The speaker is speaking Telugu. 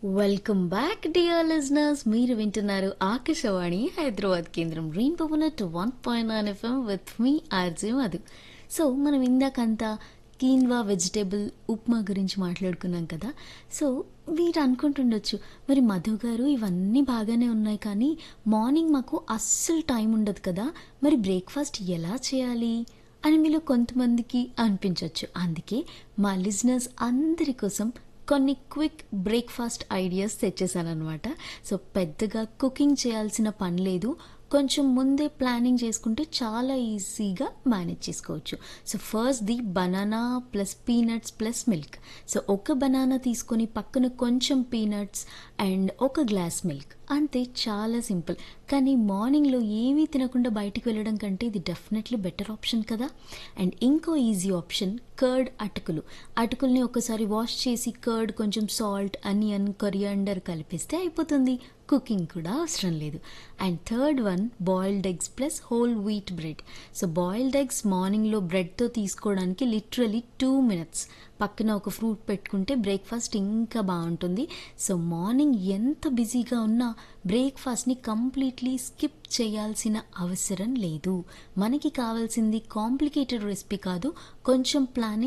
వెల్కమ్ బ్యాక్ డియర్ లిజనర్స్ మీరు వింటున్నారు ఆకాశవాణి హైదరాబాద్ కేంద్రం rainbow one point nine FM with me RJ Madhu so మనం ఇందాకంతా కీన్వా వెజిటేబుల్ ఉప్మా గురించి మాట్లాడుకున్నాం కదా సో మీరు అనుకుంటుండొచ్చు మరి మధు గారు ఇవన్నీ బాగానే ఉన్నాయి కానీ మార్నింగ్ మాకు అస్సలు టైం ఉండదు కదా మరి బ్రేక్ఫాస్ట్ ఎలా చేయాలి అని మీలో కొంతమందికి అనిపించవచ్చు అందుకే మా లిజనర్స్ అందరి కోసం కొన్ని క్విక్ బ్రేక్ఫాస్ట్ ఐడియాస్ తెచ్చేసాను అనమాట సో పెద్దగా కుకింగ్ చేయాల్సిన పని లేదు కొంచెం ముందే ప్లానింగ్ చేసుకుంటే చాలా ఈజీగా మేనేజ్ చేసుకోవచ్చు so first the banana plus peanuts plus milk so ఒక బనానా తీసుకొని పక్కన కొంచెం పీనట్స్ అండ్ ఒక గ్లాస్ మిల్క్ అంతే చాలా సింపుల్ కానీ మార్నింగ్లో ఏమీ తినకుండా బయటికి వెళ్ళడం కంటే ఇది డెఫినెట్లీ బెటర్ ఆప్షన్ కదా అండ్ ఇంకో ఈజీ ఆప్షన్ కర్డ్ అటుకులు అటుకుల్ని ఒకసారి వాష్ చేసి కర్డ్ కొంచెం సాల్ట్ అనియన్ కొరియాండర్ కలిపిస్తే అయిపోతుంది కుకింగ్ కూడా అవసరం లేదు and third one boiled eggs plus whole wheat bread so boiled eggs మార్నింగ్లో బ్రెడ్తో తీసుకోవడానికి లిటరలీ టూ మినిట్స్ పక్కన ఒక ఫ్రూట్ పెట్టుకుంటే బ్రేక్ఫాస్ట్ ఇంకా బాగుంటుంది సో మార్నింగ్ ఎంత బిజీగా ఉన్నా బ్రేక్ఫాస్ట్ని కంప్లీట్లీ స్కిప్ చేయాల్సిన అవసరం లేదు మనకి కావాల్సింది కాంప్లికేటెడ్ రెసిపీ కాదు కొంచెం ప్లానింగ్